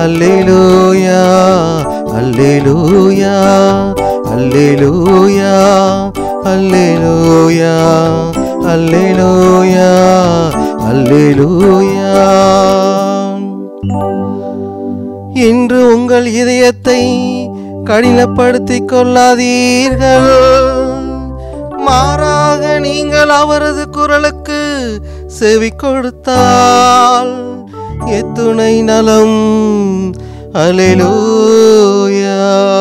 அல்லேலூயா அல்லேலூயா அல்லேலூயா அல்லேலூயா அல்லேலூயா அல்லேலூயா இன்று உங்கள் இதயத்தை கடினப்படுத்திக் கொள்ளாதீர்கள் மாறாக நீங்கள் அவரது குரலுக்கு செவி கொடுத்தால் எத்துணை நலம் அல்லேலூயா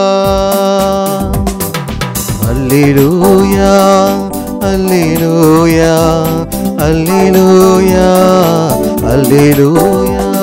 அல்லேலூயா அல்லேலூயா அல்லேலூயா அல்லேலூயா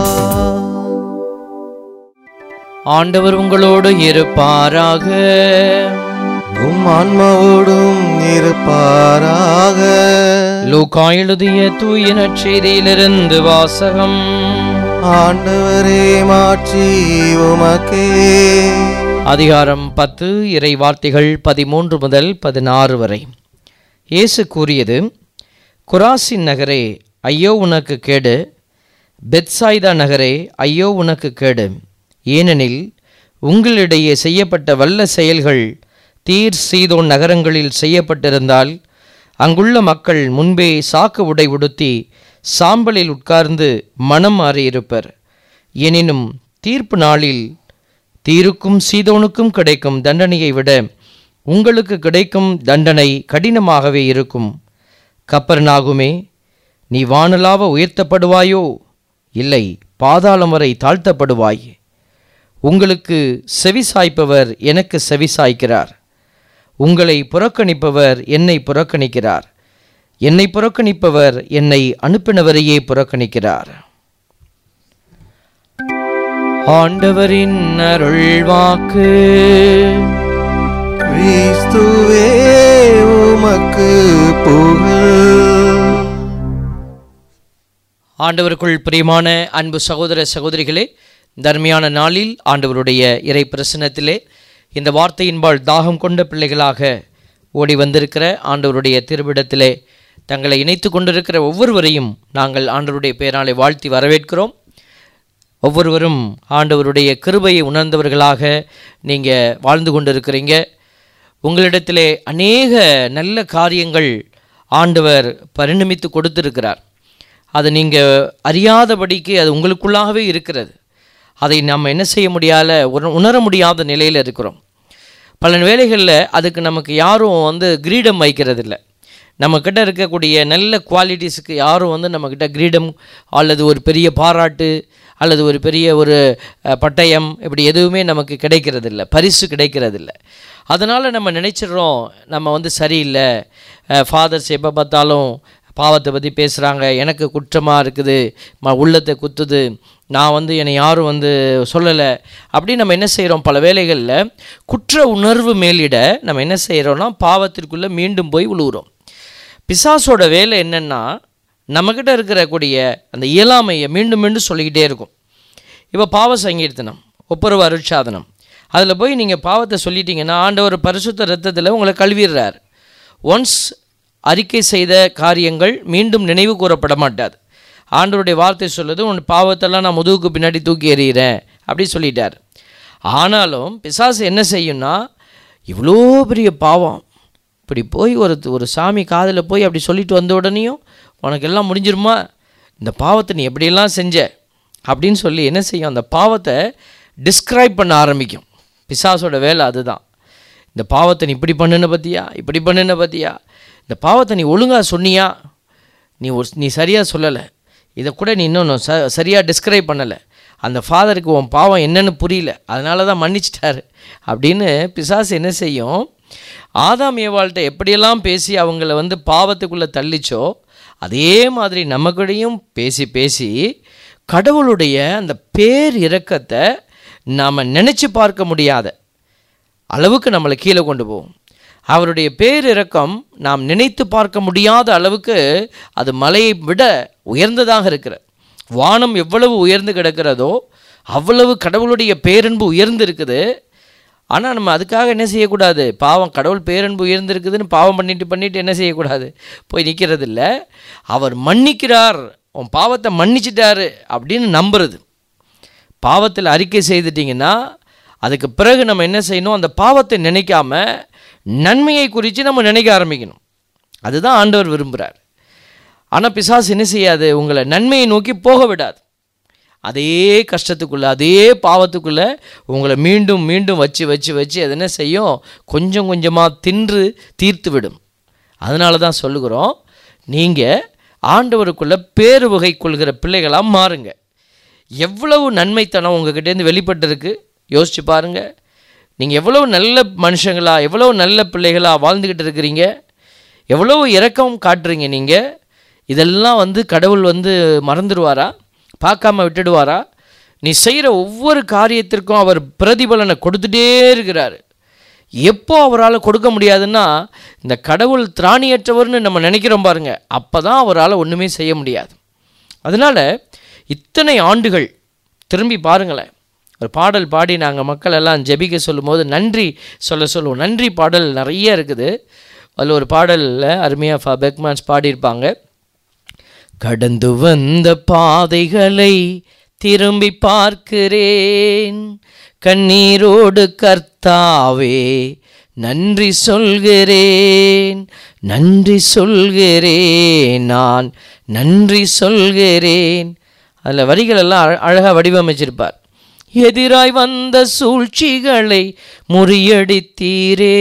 ஆண்டவர் உங்களோடு இருப்பாராக உம் ஆன்மாவோடும் இருப்பாராக லூக்கா எழுதிய தூய நற்செய்தியிலிருந்து வாசகம் ஆண்டவரே மாற்றி உமக்கே அதிகாரம் பத்து இறை வார்த்தைகள் பதிமூன்று முதல் பதினாறு வரை இயேசு கூறியது குராசின் நகரே ஐயோ உனக்கு கேடு பெத்சாய்தா நகரே ஐயோ உனக்கு கேடு ஏனெனில் உங்களிடையே செய்யப்பட்ட வல்ல செயல்கள் தீர் சீதோன் நகரங்களில் செய்யப்பட்டிருந்தால் அங்குள்ள மக்கள் முன்பே சாக்கு உடை உடுத்தி சாம்பலில் உட்கார்ந்து மனம் மாறியிருப்பர் எனினும் தீர்ப்பு நாளில் தீருக்கும் சீதோனுக்கும் கிடைக்கும் தண்டனையை விட உங்களுக்கு கிடைக்கும் தண்டனை கடினமாகவே இருக்கும் கப்பர்நாகுமே நீ வானலாவ உயர்த்தப்படுவாயோ இல்லை பாதாளம் வரை தாழ்த்தப்படுவாய் உங்களுக்கு செவி சாய்ப்பவர் எனக்கு செவி சாய்க்கிறார் உங்களை புறக்கணிப்பவர் என்னை புறக்கணிக்கிறார் என்னை புறக்கணிப்பவர் என்னை அனுப்பினவரையே புறக்கணிக்கிறார் ஆண்டவரின் அருள்வாக்கு கிறிஸ்துவே உமக்கு புகழ் ஆண்டவருக்குள் பிரியமான அன்பு சகோதர சகோதரிகளே தர்மையான நாளில் ஆண்டவருடைய இறை பிரசனத்திலே இந்த வார்த்தையின்பால் தாகம் கொண்ட பிள்ளைகளாக ஓடி வந்திருக்கிற ஆண்டவருடைய திருவிடத்திலே தங்களை இணைத்து கொண்டிருக்கிற ஒவ்வொருவரையும் நாங்கள் ஆண்டவருடைய பெயராலே வாழ்த்தி வரவேற்கிறோம் ஒவ்வொருவரும் ஆண்டவருடைய கிருபையை உணர்ந்தவர்களாக நீங்கள் வாழ்ந்து கொண்டிருக்கிறீங்க உங்களிடத்திலே அநேக நல்ல காரியங்கள் ஆண்டவர் பரிணமித்து கொடுத்திருக்கிறார் அது நீங்கள் அறியாதபடிக்கு அது உங்களுக்குள்ளாகவே இருக்கிறது அதை நம்ம என்ன செய்ய முடியாத உண- உணர முடியாத நிலையில் இருக்கிறோம் பல வேளைகளில் அதுக்கு நமக்கு யாரும் வந்து கிரீடம் வைக்கிறதில்ல நம்மக்கிட்ட இருக்கக்கூடிய நல்ல குவாலிட்டிஸுக்கு யாரும் வந்து நம்மக்கிட்ட கிரீடம் அல்லது ஒரு பெரிய பாராட்டு அல்லது ஒரு பெரிய ஒரு அஹ், பட்டயம் இப்படி எதுவுமே நமக்கு கிடைக்கிறதில்ல பரிசு கிடைக்கிறதில்ல அதனால் நம்ம நினைச்சிடுறோம் நம்ம வந்து சரியில்லை ஃபாதர்ஸ் எப்போ பார்த்தாலும் பாவத்தை பற்றி பேசுகிறாங்க எனக்கு குற்றமாக இருக்குது ம உள்ளத்தை குத்துது நான் வந்து என்னை யாரும் வந்து சொல்லலை அப்படி நம்ம என்ன செய்கிறோம் பல வேளைகளில் குற்ற உணர்வு மேலிட நம்ம என்ன செய்கிறோம்னா பாவத்திற்குள்ளே மீண்டும் போய் விழுகிறோம் பிசாசோட வேலை என்னென்னா நம்மக்கிட்ட இருக்கக்கூடிய அந்த இயலாமையை மீண்டும் மீண்டும் சொல்லிக்கிட்டே இருக்கும் இப்போ பாவ சங்கீர்த்தனம் ஒப்புரவு அருட்சாதனம் அதில் போய் நீங்கள் பாவத்தை சொல்லிட்டீங்கன்னா ஆண்டவர் பரிசுத்த ரத்தத்தில் உங்களை கழுவிடுறார் ஒன்ஸ் அறிக்கை செய்த காரியங்கள் மீண்டும் நினைவு கூறப்பட மாட்டாது ஆண்டவருடைய வார்த்தை சொல்லுது உன் பாவத்தெல்லாம் நான் முதுகுக்கு பின்னாடி தூக்கி எறிகிறேன் அப்படி சொல்லிட்டார் ஆனாலும் பிசாசு என்ன செய்யும்னா இவ்வளோ பெரிய பாவம் இப்படி போய் ஒரு ஒரு சாமி காதில் போய் அப்படி சொல்லிட்டு வந்த உடனேயும் உனக்கு எல்லாம் முடிஞ்சிருமா இந்த பாவத்தை நீ எப்படியெல்லாம் செஞ்ச அப்படின்னு சொல்லி என்ன செய்யும் அந்த பாவத்தை டிஸ்கிரைப் பண்ண ஆரம்பிக்கும் பிசாசோட வேலை அதுதான் இந்த பாவத்தை நீ இப்படி பண்ணுன பத்தியா இப்படி பண்ணுன பத்தியா இந்த பாவத்தை நீ ஒழுங்காக சொன்னியா நீ ஒரு நீ சரியாக சொல்லலை இதை கூட நீ இன்னும் ச சரியாக டிஸ்கிரைப் பண்ணலை அந்த ஃபாதருக்கு உன் பாவம் என்னன்னு புரியல அதனால தான் மன்னிச்சிட்டாரு அப்படின்னு பிசாசு என்ன செய்யும் ஆதாம் ஏவாள்கிட்ட எப்படியெல்லாம் பேசி அவங்கள வந்து பாவத்துக்குள்ளே தள்ளிச்சோ அதே மாதிரி நமக்கூடையும் பேசி பேசி கடவுளுடைய அந்த பேர் இரக்கத்தை நாம் நினச்சி பார்க்க முடியாத அளவுக்கு நம்மளை கீழே கொண்டு போகும் அவருடைய பேரிரக்கம் நாம் நினைத்து பார்க்க முடியாத அளவுக்கு அது மலையை விட உயர்ந்ததாக இருக்கிறது வானம் எவ்வளவு உயர்ந்து கிடக்கிறதோ அவ்வளவு கடவுளுடைய பேரன்பு உயர்ந்து இருக்குது ஆனால் நம்ம அதுக்காக என்ன செய்யக்கூடாது பாவம் கடவுள் பேரன்பு உயர்ந்திருக்குதுன்னு பாவம் பண்ணிட்டு பண்ணிட்டு என்ன செய்யக்கூடாது போய் நிற்கிறது இல்ல அவர் மன்னிக்கிறார் உன் பாவத்தை மன்னிச்சிட்டாரு அப்படின்னு நம்புறது பாவத்தில் அறிக்கை செய்துட்டிங்கன்னா அதுக்கு பிறகு நம்ம என்ன செய்யணும் அந்த பாவத்தை நினைக்காம நன்மையை குறித்து நம்ம நினைக்க ஆரம்பிக்கணும் அதுதான் ஆண்டவர் விரும்புகிறார் ஆனால் பிசாசு என்ன செய்யாது உங்களை நன்மையை நோக்கி போக விடாது அதே கஷ்டத்துக்குள்ளே அதே பாவத்துக்குள்ளே உங்களை மீண்டும் மீண்டும் வச்சு வச்சு வச்சு அது என்ன செய்யும் கொஞ்சம் கொஞ்சமாக தின்று தீர்த்து விடும் அதனால தான் சொல்லுகிறோம் நீங்கள் ஆண்டவருக்குள்ளே பேரு வகை கொள்கிற பிள்ளைகளாக மாறுங்க எவ்வளவு நன்மைத்தனம் உங்ககிட்டேருந்து வெளிப்பட்டிருக்கு யோசிச்சு பாருங்கள் நீங்கள் எவ்வளவு நல்ல மனுஷங்களா எவ்வளவு நல்ல பிள்ளைகளா வாழ்ந்துக்கிட்டு இருக்கிறீங்க எவ்வளவு இரக்கம் காட்டுறீங்க நீங்கள் இதெல்லாம் வந்து கடவுள் வந்து மறந்துடுவாரா பார்க்காம விட்டுடுவாரா நீ செய்கிற ஒவ்வொரு காரியத்திற்கும் அவர் பிரதிபலனை கொடுத்துட்டே இருக்கிறாரு எப்போ அவரால் கொடுக்க முடியாதுன்னா இந்த கடவுள் திராணியற்றவர்னு நம்ம நினைக்கிறோம் பாருங்க அப்போ தான் அவரால் ஒன்றுமே செய்ய முடியாது அதனால் இத்தனை ஆண்டுகள் திரும்பி பாருங்களேன் ஒரு பாடல் பாடி நாங்கள் மக்கள் எல்லாம் ஜெபிக்க சொல்லும்போது நன்றி சொல்ல சொல்லுவோம் நன்றி பாடல் நிறைய இருக்குது அதில் ஒரு பாடலில் அருமையாக ஃபா பெக்மான்ஸ் பாடியிருப்பாங்க கடந்து வந்த பாதைகளை திரும்பி பார்க்கிறேன் கண்ணீரோடு கர்த்தாவே நன்றி சொல்கிறேன் நன்றி சொல்கிறேன் நான் நன்றி சொல்கிறேன் அதில் வரிகள் எல்லாம் அழ- அழகா வடிவமைச்சிருப்பார் எதிராய் வந்த சூழ்ச்சிகளை முறியடித்தீரே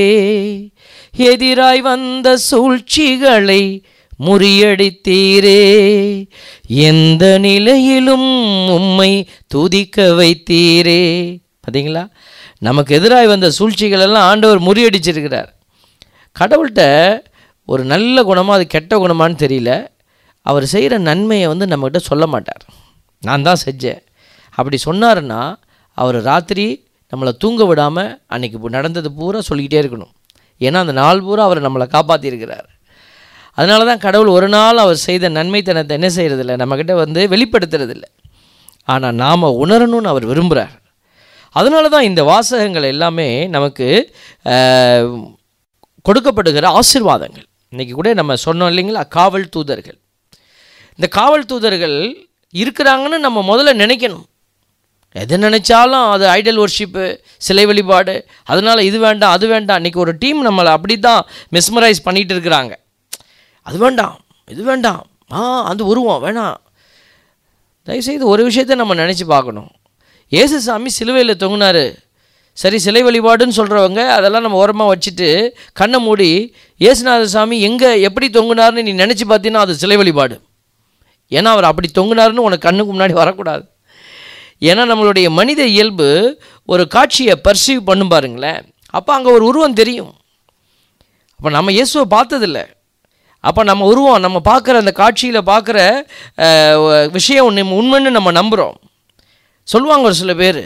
எதிராய் வந்த சூழ்ச்சிகளை முறியடித்தீரே எந்த நிலையிலும் உம்மை துதிக்க வைத்தீரே பார்த்தீங்களா நமக்கு எதிராய் வந்த சூழ்ச்சிகள் எல்லாம் ஆண்டவர் முறியடிச்சிருக்கிறார் கடவுள்கிட்ட ஒரு நல்ல குணமா அது கெட்ட குணமான்னு தெரியல அவர் செய்கிற நன்மையை வந்து நம்மக்கிட்ட சொல்ல மாட்டார் நான் தான் செஞ்சேன் அப்படி சொன்னாருன்னா அவர் ராத்திரி நம்மளை தூங்க விடாமல் அன்னைக்கு இப்போ நடந்தது பூரா சொல்லிக்கிட்டே இருக்கணும் ஏன்னா அந்த நாள் பூரா அவர் நம்மளை காப்பாற்றியிருக்கிறார் அதனால தான் கடவுள் ஒரு நாள் அவர் செய்த நன்மைத்தனத்தை என்ன செய்கிறதில்ல நம்மக்கிட்ட வந்து வெளிப்படுத்துறதில்ல ஆனால் நாம் உணரணும்னு அவர் விரும்புகிறார் அதனால தான் இந்த வாசகங்கள் எல்லாமே நமக்கு ஆஹ், கொடுக்கப்படுகிற ஆசீர்வாதங்கள் இன்றைக்கி கூட நம்ம சொன்னோம் இல்லைங்களா காவல் தூதர்கள் இந்த காவல் தூதர்கள் இருக்கிறாங்கன்னு நம்ம முதல்ல நினைக்கணும் எது நினைச்சாலும் அது ஐடல் ஒர்ஷிப்பு சிலை வழிபாடு அதனால் இது வேண்டாம் அது வேண்டாம் இன்றைக்கி ஒரு டீம் நம்மளை அப்படி தான் மெஸ்மரைஸ் பண்ணிகிட்டு இருக்கிறாங்க அது வேண்டாம் இது வேண்டாம் ஆ அந்த உருவம் வேணாம் தயவுசெய்து ஒரு விஷயத்தை நம்ம நினச்சி பார்க்கணும் இயேசு சாமி சிலுவையில் தொங்குனாரு சரி சிலை வழிபாடுன்னு சொல்கிறவங்க அதெல்லாம் நம்ம ஓரமாக வச்சுட்டு கண்ணை மூடி இயேசுநாத சாமி எங்கே எப்படி தொங்குனாருன்னு நீ நினச்சி பார்த்தீங்கன்னா அது சிலை வழிபாடு ஏன்னா அவர் அப்படி தொங்குனாருன்னு உனக்கு கண்ணுக்கு முன்னாடி வரக்கூடாது ஏன்னா நம்மளுடைய மனித இயல்பு ஒரு காட்சியை பர்சீவ் பண்ணும் பாருங்களேன் அப்போ அங்கே ஒரு உருவம் தெரியும் அப்போ நம்ம இயேசுவை பார்த்ததில்ல அப்போ நம்ம உருவம் நம்ம பார்க்குற அந்த காட்சியில் பார்க்குற அஹ், விஷயம் ஒன்று உண்மைன்னு நம்ம நம்புகிறோம் சொல்லுவாங்க ஒரு சில பேர்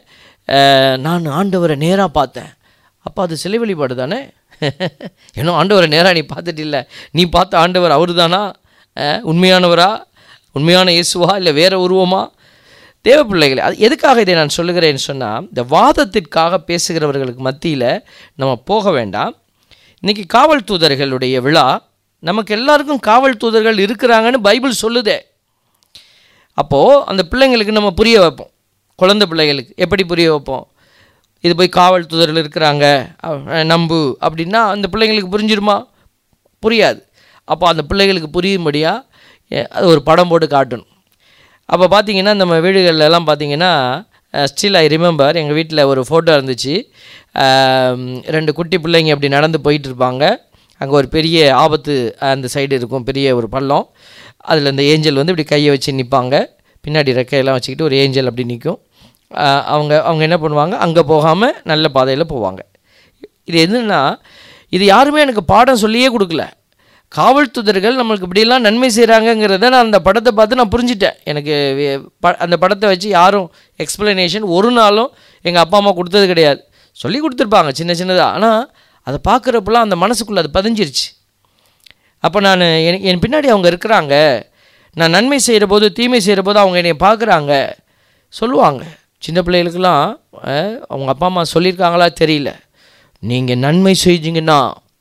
நான் ஆண்டவரை நேராக பார்த்தேன் அப்போ அது சிலை வழிபாடு தானே ஏன்னா ஆண்டவரை நேராக நீ பார்த்துட்டு இல்லை நீ பார்த்த ஆண்டவர் அவர் தானா உண்மையானவரா உண்மையான இயேசுவா இல்லை வேற உருவமா தேவ பிள்ளைகளே அது எதுக்காக இதை நான் சொல்லுகிறேன்னு சொன்னால் இந்த வாதத்திற்காக பேசுகிறவர்களுக்கு மத்தியில் நம்ம போக வேண்டாம் இன்னைக்கு காவல் தூதர்களுடைய விழா நமக்கு எல்லாருக்கும் காவல் தூதர்கள் இருக்கிறாங்கன்னு பைபிள் சொல்லுதே அப்போது அந்த பிள்ளைங்களுக்கு நம்ம புரிய வைப்போம் குழந்தை பிள்ளைகளுக்கு எப்படி புரிய வைப்போம் இது போய் காவல் தூதர்கள் இருக்கிறாங்க அஹ், நம்பு அப்படின்னா அந்த பிள்ளைங்களுக்கு புரிஞ்சிருமா புரியாது அப்போ அந்த பிள்ளைகளுக்கு புரியும்படியாக அது ஒரு படம் போட்டு காட்டணும் அப்போ பார்த்தீங்கன்னா நம்ம வீடுகள்ல எல்லாம் பார்த்தீங்கன்னா ஸ்டில் ஐ ரிமெம்பர் எங்கள் வீட்டில் ஒரு ஃபோட்டோ இருந்துச்சு அஹ், ரெண்டு குட்டி பிள்ளைங்க அப்படி நடந்து போயிட்டு இருப்பாங்க அங்கே ஒரு பெரிய ஆபத்து அந்த சைடு இருக்கும் பெரிய ஒரு பள்ளம் அதில் இந்த ஏஞ்சல் வந்து இப்படி கையை வச்சு நிற்பாங்க பின்னாடி ரெக்கையெல்லாம் வச்சுக்கிட்டு ஒரு ஏஞ்சல் அப்படி நிற்கும் அவங்க அவங்க என்ன பண்ணுவாங்க அங்கே போகாமல் நல்ல பாதையில் போவாங்க இது என்னன்னா இது யாருமே எனக்கு பாடம் சொல்லியே கொடுக்கல காவல் தூதர்கள் நம்மளுக்கு இப்படியெல்லாம் நன்மை செய்கிறாங்கங்கிறத நான் அந்த படத்தை பார்த்து நான் புரிஞ்சிட்டேன் எனக்கு வே- ப- அந்த படத்தை வச்சு யாரும் எக்ஸ்ப்ளனேஷன் ஒரு நாளும் எங்கள் அப்பா அம்மா கொடுத்தது கிடையாது சொல்லி கொடுத்துருப்பாங்க சின்ன சின்னதாக ஆனால் அதை பார்க்குறப்பெல்லாம் அந்த மனசுக்குள்ளே அது பதிஞ்சிருச்சு அப்போ நான் என் என் பின்னாடி அவங்க இருக்கிறாங்க நான் நன்மை செய்கிற போது தீமை செய்கிற போது அவங்க என்னை பார்க்குறாங்க சொல்லுவாங்க சின்ன பிள்ளைகளுக்கெல்லாம் அஹ், அவங்க அப்பா அம்மா சொல்லியிருக்காங்களா தெரியல நீங்கள் நன்மை செஞ்சீங்கன்னா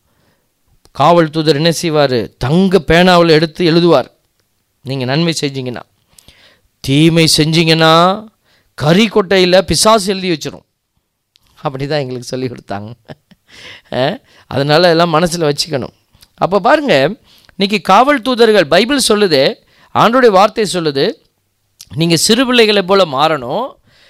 காவல் தூதர் என்ன செய்வார் தங்க பேனாவில் எடுத்து எழுதுவார் நீங்கள் நன்மை செஞ்சீங்கன்னா தீமை செஞ்சீங்கன்னா கறி கொட்டையில் பிசாசு எழுதி வச்சிரும் அப்படி தான் எங்களுக்கு சொல்லி கொடுத்தாங்க அஹ், அதனால எல்லாம் மனசில் வச்சுக்கணும் அப்போ பாருங்க இன்னைக்கு காவல் தூதர்கள் பைபிள் சொல்லுது ஆண்டோடைய வார்த்தை சொல்லுது நீங்கள் சிறு பிள்ளைகளை போல மாறணும்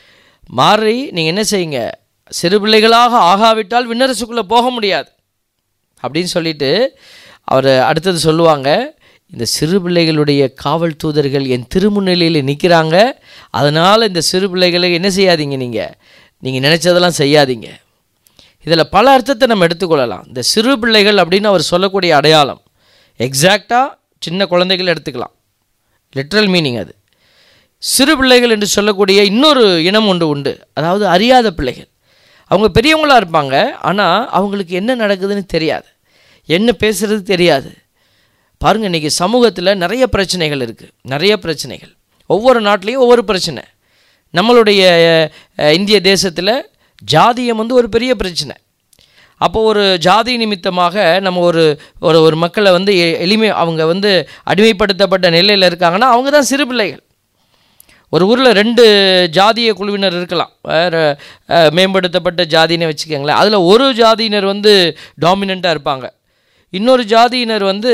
மாறி நீங்கள் என்ன செய்யுங்க சிறு பிள்ளைகளாக ஆகாவிட்டால் விண்ணரசுக்குள்ளே போக முடியாது அப்படின்னு சொல்லிட்டு அவர் அடுத்தது சொல்லுவாங்க இந்த சிறு பிள்ளைகளுடைய காவல் தூதர்கள் என் திருமுன்னிலையில் நிற்கிறாங்க அதனால் இந்த சிறு பிள்ளைகளை என்ன செய்யாதீங்க நீங்கள் நீங்கள் நினச்சதெல்லாம் செய்யாதீங்க இதில் பல அர்த்தத்தை நம்ம எடுத்துக்கொள்ளலாம் இந்த சிறு பிள்ளைகள் அப்படின்னு அவர் சொல்லக்கூடிய அடையாளம் எக்ஸாக்டாக சின்ன குழந்தைகள் எடுத்துக்கலாம் லிட்ரல் மீனிங் அது சிறு பிள்ளைகள் என்று சொல்லக்கூடிய இன்னொரு இனம் ஒன்று உண்டு அதாவது அறியாத பிள்ளைகள் அவங்க பெரியவங்களாக இருப்பாங்க ஆனால் அவங்களுக்கு என்ன நடக்குதுன்னு தெரியாது என்ன பேசுறது தெரியாது பாருங்கள் இன்றைக்கி சமூகத்தில் நிறைய பிரச்சனைகள் இருக்குது நிறைய பிரச்சனைகள் ஒவ்வொரு நாட்டிலையும் ஒவ்வொரு பிரச்சனை நம்மளுடைய அஹ், இந்திய தேசத்தில் ஜாதியம் வந்து ஒரு பெரிய பிரச்சனை அப்போ ஒரு ஜாதி நிமித்தமாக நம்ம ஒரு ஒரு ஒரு மக்களை வந்து எ- எளிமை அவங்க வந்து அடிமைப்படுத்தப்பட்ட நிலையில் இருக்காங்கன்னா அவங்க தான் சிறு பிள்ளைகள் ஒரு ஊரில் ரெண்டு ஜாதிய குழுவினர் இருக்கலாம் வேற, அஹ், மேம்படுத்தப்பட்ட ஜாதின்னு வச்சுக்கோங்களேன் அதில் ஒரு ஜாதியினர் வந்து டாமினண்ட்டாக இருப்பாங்க இன்னொரு ஜாதியினர் வந்து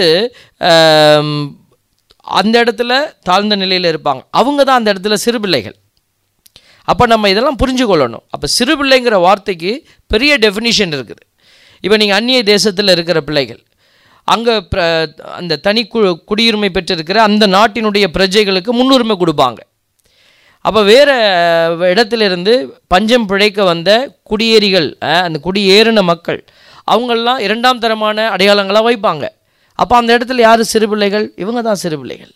ஆம், அந்த இடத்துல தாழ்ந்த நிலையில் இருப்பாங்க அவங்க தான் அந்த இடத்துல சிறு பிள்ளைகள் அப்போ நம்ம இதெல்லாம் புரிஞ்சு கொள்ளணும் அப்போ சிறு பிள்ளைங்கிற வார்த்தைக்கு பெரிய டெஃபினிஷன் இருக்குது இப்போ நீங்கள் அந்நிய தேசத்தில் இருக்கிற பிள்ளைகள் அங்கே அந்த தனி கு குடியுரிமை பெற்றிருக்கிற அந்த நாட்டினுடைய பிரஜைகளுக்கு முன்னுரிமை கொடுப்பாங்க அப்போ வேறு இடத்திலிருந்து பஞ்சம் பிழைக்க வந்த குடியேறிகள் அஹ், அந்த குடியேறின மக்கள் அவங்கெல்லாம் இரண்டாம் தரமான அடையாளங்களாக வைப்பாங்க அப்போ அந்த இடத்துல யார் சிறு பிள்ளைகள் இவங்க தான் சிறு பிள்ளைகள்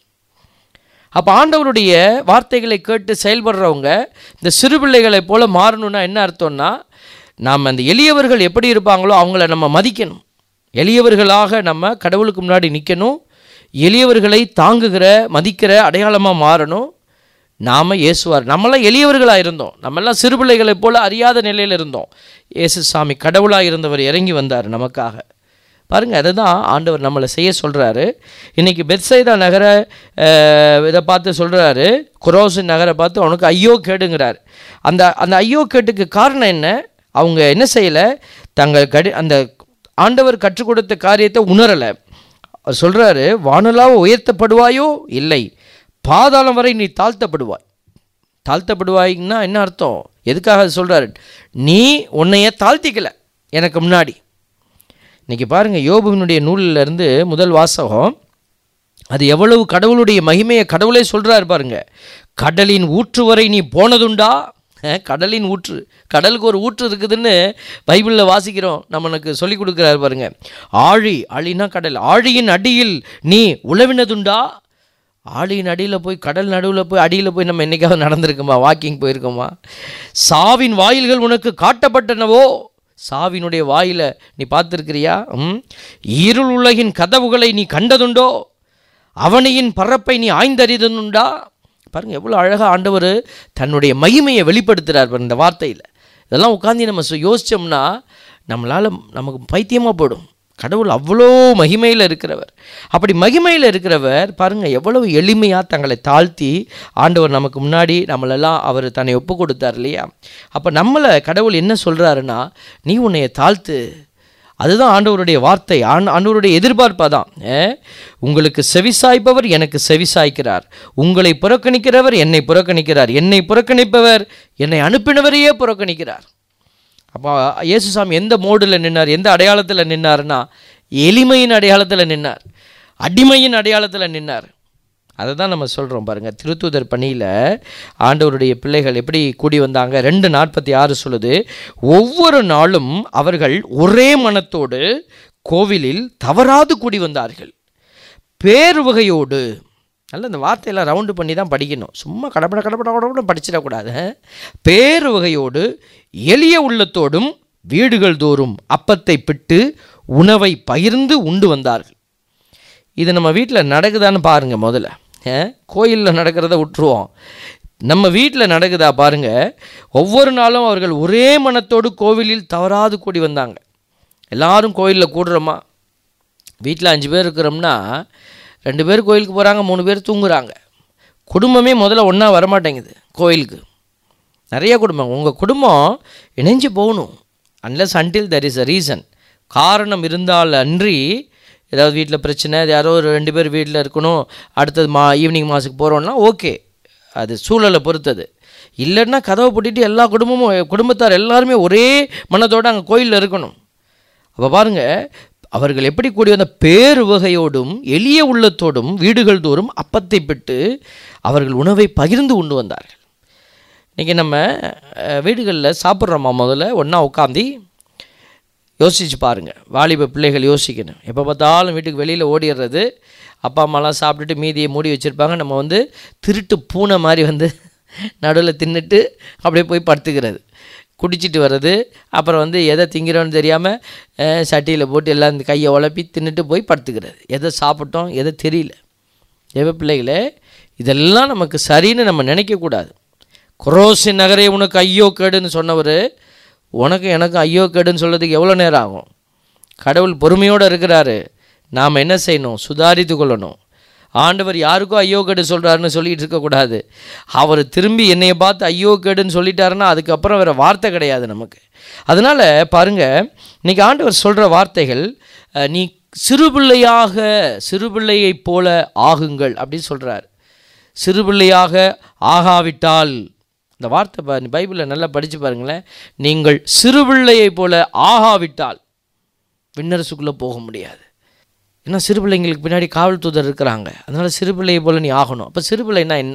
அப்போ ஆண்டவருடைய வார்த்தைகளை கேட்டு செயல்படுறவங்க இந்த சிறு பிள்ளைகளைப் போல மாறணும்னா என்ன அர்த்தம்னா நாம் அந்த எளியவர்கள் எப்படி இருப்பாங்களோ அவங்கள நம்ம மதிக்கணும் எளியவர்களாக நம்ம கடவுளுக்கு முன்னாடி நிற்கணும் எளியவர்களை தாங்குகிற மதிக்கிற அடையாளமாக மாறணும் நாம் இயேசுவார் நம்மளாம் எளியவர்களாக இருந்தோம் நம்மெல்லாம் சிறு பிள்ளைகளைப் போல அறியாத நிலையில் இருந்தோம் இயேசு சாமி கடவுளாக இருந்தவர் இறங்கி வந்தார் நமக்காக பாருங்க அதை தான் ஆண்டவர் நம்மளை செய்ய சொல்கிறாரு இன்றைக்கி பெத்சைதா நகர அஹ், இதை பார்த்து சொல்கிறாரு குரோசு நகரை பார்த்து அவனுக்கு ஐயோ கேடுங்கிறார் அந்த அந்த ஐயோ கேட்டுக்கு காரணம் என்ன அவங்க என்ன செய்யலை தங்கள் கடி அந்த ஆண்டவர் கற்றுக் கொடுத்த காரியத்தை உணரலை அவர் சொல்கிறாரு வானலாக உயர்த்தப்படுவாயோ இல்லை பாதாளம் வரை நீ தாழ்த்தப்படுவாய் தாழ்த்தப்படுவாய்ன்னா என்ன அர்த்தம் எதுக்காக அது சொல்கிறாரு நீ உன்னைய தாழ்த்திக்கல எனக்கு முன்னாடி இன்னைக்கு பாருங்கள் யோபுவினுடைய நூலில் இருந்து முதல் வாசகம் அது எவ்வளவு கடவுளுடைய மகிமையை கடவுளே சொல்கிறாரு பாருங்க கடலின் ஊற்று வரை நீ போனதுண்டா அஹ், கடலின் ஊற்று கடலுக்கு ஒரு ஊற்று இருக்குதுன்னு பைபிளில் வாசிக்கிறோம் நம்மளுக்கு சொல்லி கொடுக்குறாரு பாருங்க ஆழி ஆழினா கடல் ஆழியின் அடியில் நீ உழவினதுண்டா ஆழியின் அடியில் போய் கடல் நடுவில் போய் அடியில் போய் நம்ம என்னைக்காவது நடந்திருக்கோமா வாக்கிங் போயிருக்கோமா சாவின் வாயில்கள் உனக்கு காட்டப்பட்டனவோ சாவினுடைய வாயில நீ பார்த்துருக்கிறியா ம் இருள் உலகின் கதவுகளை நீ கண்டதுண்டோ அவனியின் பரப்பை நீ ஆய்ந்தறிதனுண்டா பாருங்க எவ்வளோ அழகாக ஆண்டவர் தன்னுடைய மகிமையை வெளிப்படுத்துகிறார் பாருங்க இந்த வார்த்தையில் இதெல்லாம் உட்காந்து நம்ம சு- யோசிச்சோம்னா நம்மளால் நமக்கு பைத்தியமாக போயிடும் கடவுள் அவ்வளோ மகிமையில் இருக்கிறவர் அப்படி மகிமையில் இருக்கிறவர் பாருங்க எவ்வளவு எளிமையாக தங்களை தாழ்த்தி ஆண்டவர் நமக்கு முன்னாடி நம்மளெல்லாம் அவர் தன்னை ஒப்பு கொடுத்தார் இல்லையா அப்போ நம்மளை கடவுள் என்ன சொல்கிறாருன்னா நீ உன்னைய தாழ்த்து அதுதான் ஆண்டவருடைய வார்த்தை ஆண் ஆண்டவருடைய எதிர்பார்ப்பு தான் உங்களுக்கு செவிசாய்ப்பவர் எனக்கு செவிசாய்க்கிறார் உங்களை புறக்கணிக்கிறவர் என்னை புறக்கணிக்கிறார் என்னை புறக்கணிப்பவர் என்னை அனுப்பினவரையே புறக்கணிக்கிறார் அப்போ இயேசுசாமி எந்த மோடில் நின்னார் எந்த அடையாளத்தில் நின்னார்னா எளிமையின் அடையாளத்தில் நின்னார் அடிமையின் அடையாளத்தில் நின்னார் அதை தான் நம்ம சொல்கிறோம் பாருங்கள் திருத்தூதர் பணியில் ஆண்டவருடைய பிள்ளைகள் எப்படி கூடி வந்தாங்க ரெண்டு நாற்பத்தி ஆறு சொல்லுது ஒவ்வொரு நாளும் அவர்கள் ஒரே மனத்தோடு கோவிலில் தவறாது கூடி வந்தார்கள் பேருவகையோடு நல்ல இந்த வார்த்தையெல்லாம் ரவுண்டு பண்ணி தான் படிக்கணும் சும்மா கடப்பட கடப்பட கடப்பட படிச்சிடக்கூடாது பேருவகையோடு எளிய உள்ளத்தோடும் வீடுகள் தோறும் அப்பத்தை பிட்டு உணவை பகிர்ந்து உண்டு வந்தார்கள் இது நம்ம வீட்டில் நடக்குதான்னு பாருங்க முதல்ல கோயிலில் நடக்கிறத விட்டுருவோம் நம்ம வீட்டில் நடக்குதா பாருங்க ஒவ்வொரு நாளும் அவர்கள் ஒரே மனத்தோடு கோவிலில் தவறாது கூடி வந்தாங்க எல்லாரும் கோயிலில் கூடுறோமா வீட்டில் அஞ்சு பேர் இருக்கிறோம்னா ரெண்டு பேர் கோயிலுக்கு போகிறாங்க மூணு பேர் தூங்குறாங்க குடும்பமே முதல்ல ஒன்றா வரமாட்டேங்குது கோயிலுக்கு நிறைய குடும்பம் உங்கள் குடும்பம் இணைஞ்சு போகணும் unless until there is a reason காரணம் இருந்தால் அன்றி ஏதாவது வீட்டில் பிரச்சனை யாரோ ஒரு ரெண்டு பேர் வீட்டில் இருக்கணும் அடுத்தது மா ஈவினிங் மாசுக்கு போகிறோன்னா ஓகே அது சூழலை பொறுத்தது இல்லைன்னா கதவை பூட்டிட்டு எல்லா குடும்பமும் குடும்பத்தார் எல்லாருமே ஒரே மனதோடு அங்கே கோயிலில் இருக்கணும் அப்போ பாருங்க அவர்கள் எப்படி கூடி வந்த பேருவகையோடும் எளிய உள்ளத்தோடும் வீடுகள் தோறும் அப்பத்தை பெற்று அவர்கள் உணவை பகிர்ந்து உண்டு வந்தார்கள் இன்றைக்கி நம்ம அஹ், வீடுகளில் சாப்பிட்றோமா முதல்ல ஒன்றா உட்காந்து யோசிச்சு பாருங்கள் வாலிப பிள்ளைகள் யோசிக்கணும் எப்போ பார்த்தாலும் வீட்டுக்கு வெளியில் ஓடிடுறது அப்பா அம்மாலாம் சாப்பிட்டுட்டு மீதியை மூடி வச்சுருப்பாங்க நம்ம வந்து திருட்டு பூனை மாதிரி வந்து நடுவில் தின்னுட்டு அப்படியே போய் படுத்துக்கிறது குடிச்சிட்டு வர்றது அப்புறம் வந்து எதை திங்கிறோன்னு தெரியாமல் சட்டியில் போட்டு எல்லாம் இந்த கையை உழப்பி தின்னுட்டு போய் படுத்துக்கிறது எதை சாப்பிட்டோம் எதை தெரியல எவ பிள்ளைகளே இதெல்லாம் நமக்கு சரின்னு நம்ம நினைக்கக்கூடாது குரோசி நகரே உனக்கு ஐயோ கேடுன்னு சொன்னவர் உனக்கு எனக்கு ஐயோ கேடுன்னு சொல்கிறதுக்கு எவ்வளோ நேரம் ஆகும் கடவுள் பொறுமையோடு இருக்கிறாரு நாம் என்ன செய்யணும் சுதாரித்து கொள்ளணும் ஆண்டவர் யாருக்கும் ஐயோ கேடு சொல்கிறாருன்னு சொல்லிட்டு இருக்கக்கூடாது அவர் திரும்பி என்னைய பார்த்து ஐயோ கேடுன்னு சொல்லிட்டாருன்னா அதுக்கப்புறம் வேறு வார்த்தை கிடையாது நமக்கு அதனால் பாருங்கள் இன்னைக்கு ஆண்டவர் சொல்கிற வார்த்தைகள் அஹ், நீ சிறுபிள்ளையாக சிறுபிள்ளையைப் போல ஆகுங்கள் அப்படின்னு சொல்கிறார் சிறுபிள்ளையாக ஆகாவிட்டால் இந்த வார்த்தை பா பைபிளில் நல்லா படித்து பாருங்களேன் நீங்கள் சிறுபிள்ளையைப் போல ஆகாவிட்டால் விண்ணரசுக்குள்ளே போக முடியாது ஏன்னா சிறு பிள்ளைங்களுக்கு பின்னாடி காவல் தூதர் இருக்கிறாங்க அதனால் சிறு பிள்ளையை போல் நீ ஆகணும் அப்போ சிறு பிள்ளைன்னா என்ன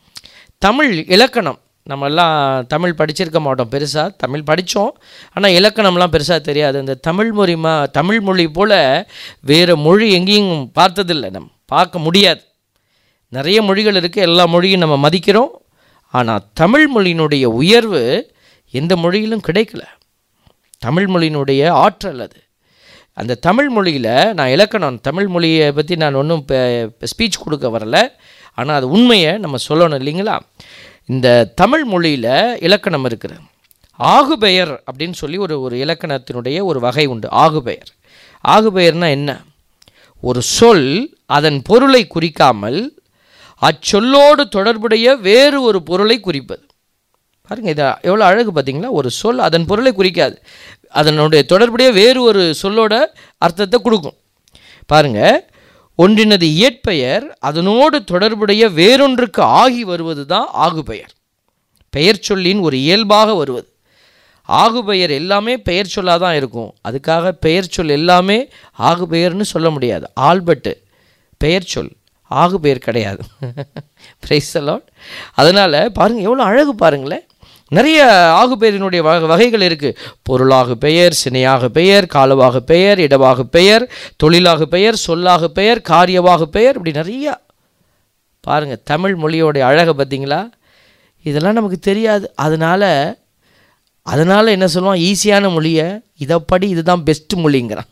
தமிழ் இலக்கணம் நம்ம எல்லாம் தமிழ் படிச்சிருக்க மாட்டோம் பெருசாக தமிழ் படித்தோம் ஆனால் இலக்கணம்லாம் பெருசாக தெரியாது இந்த தமிழ் மொழி மா தமிழ் மொழி போல் வேறு மொழி எங்கேயும் பார்த்ததில்லை நம்ம பார்க்க முடியாது நிறைய மொழிகள் இருக்குது எல்லா மொழியும் நம்ம மதிக்கிறோம் ஆனால் தமிழ் மொழியினுடைய உயர்வு எந்த மொழியிலும் கிடைக்கல தமிழ் மொழியினுடைய ஆற்றல் அது அந்த தமிழ் மொழியில் நான் இலக்கணம் தமிழ் மொழியை பற்றி நான் ஒன்றும் ஸ்பீச் கொடுக்க வரல ஆனால் அது உண்மையை நம்ம சொல்லணும் இல்லைங்களா இந்த தமிழ் மொழியில் இலக்கணம் இருக்குது ஆகுபெயர் அப்படின்னு சொல்லி ஒரு ஒரு இலக்கணத்தினுடைய ஒரு வகை உண்டு ஆகுபெயர் ஆகுபெயர்னா என்ன ஒரு சொல் அதன் பொருளை குறிக்காமல் அச்சொல்லோடு தொடர்புடைய வேறு ஒரு பொருளை குறிப்பது பாருங்க இது எவ்வளோ அழகு பார்த்தீங்களா ஒரு சொல் அதன் பொருளை குறிக்காது அதனுடைய தொடர்புடைய வேறு ஒரு சொல்லோட அர்த்தத்தை கொடுக்கும் பாருங்க ஒன்றினது இயற்பெயர் அதனோடு தொடர்புடைய வேறொன்றுக்கு ஆகி வருவது தான் ஆகுபெயர் பெயர் சொல்லின் ஒரு இயல்பாக வருவது ஆகுபெயர் எல்லாமே பெயர் சொல்லாக தான் இருக்கும் அதுக்காக பெயர் சொல் எல்லாமே ஆகுபெயர்னு சொல்ல முடியாது ஆல்பட்டு பெயர் சொல் ஆகுபெயர் கிடையாது பிரைஸ் அலாட் அதனால் பாருங்கள் எவ்வளோ அழகு பாருங்களேன் நிறைய ஆகுபெயரினுடைய வகை வகைகள் இருக்குது பொருளாகு பெயர் சினையாக பெயர் காலவாக பெயர் இடவாக பெயர் தொழிலாக பெயர் சொல்லாக பெயர் காரியவாக பெயர் இப்படி நிறையா பாருங்கள் தமிழ் மொழியோடைய அழகை பார்த்தீங்களா இதெல்லாம் நமக்கு தெரியாது அதனால் அதனால் என்ன சொல்லுவான் ஈஸியான மொழியை இதை படி இதுதான் பெஸ்ட் மொழிங்கிறான்